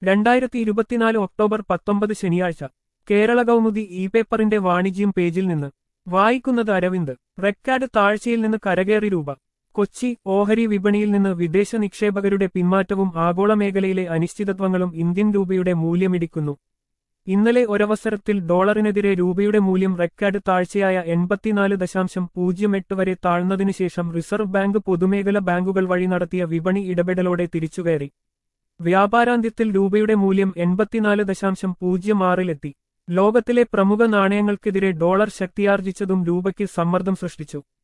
രണ്ടായിരത്തി ഇരുപത്തിനാല് ഒക്ടോബർ പത്തൊമ്പത് ശനിയാഴ്ച കേരള കൗമുദി ഇ പേപ്പറിന്റെ വാണിജ്യം പേജിൽ നിന്ന് വായിക്കുന്നത് അരവിന്ദ് റെക്കാർഡ് താഴ്ചയിൽ നിന്ന് കരകയറി രൂപ കൊച്ചി ഓഹരി വിപണിയിൽ നിന്ന് വിദേശ നിക്ഷേപകരുടെ പിന്മാറ്റവും ആഗോള മേഖലയിലെ അനിശ്ചിതത്വങ്ങളും ഇന്ത്യൻ രൂപയുടെ മൂല്യമിടിക്കുന്നു ഇന്നലെ ഒരവസരത്തിൽ ഡോളറിനെതിരെ രൂപയുടെ മൂല്യം റെക്കാർഡ് താഴ്ചയായ എൺപത്തിനാല് ദശാംശം പൂജ്യം എട്ട് വരെ താഴ്ന്നതിനുശേഷം റിസർവ് ബാങ്ക് പൊതുമേഖല ബാങ്കുകൾ വഴി നടത്തിയ വിപണി ഇടപെടലോടെ തിരിച്ചുകയറി വ്യാപാരാന്ത്യത്തിൽ രൂപയുടെ മൂല്യം എൺപത്തിനാല് ദശാംശം പൂജ്യം ആറിലെത്തി ലോകത്തിലെ പ്രമുഖ നാണയങ്ങൾക്കെതിരെ ഡോളർ ശക്തിയാർജിച്ചതും രൂപയ്ക്ക് സമ്മർദ്ദം സൃഷ്ടിച്ചു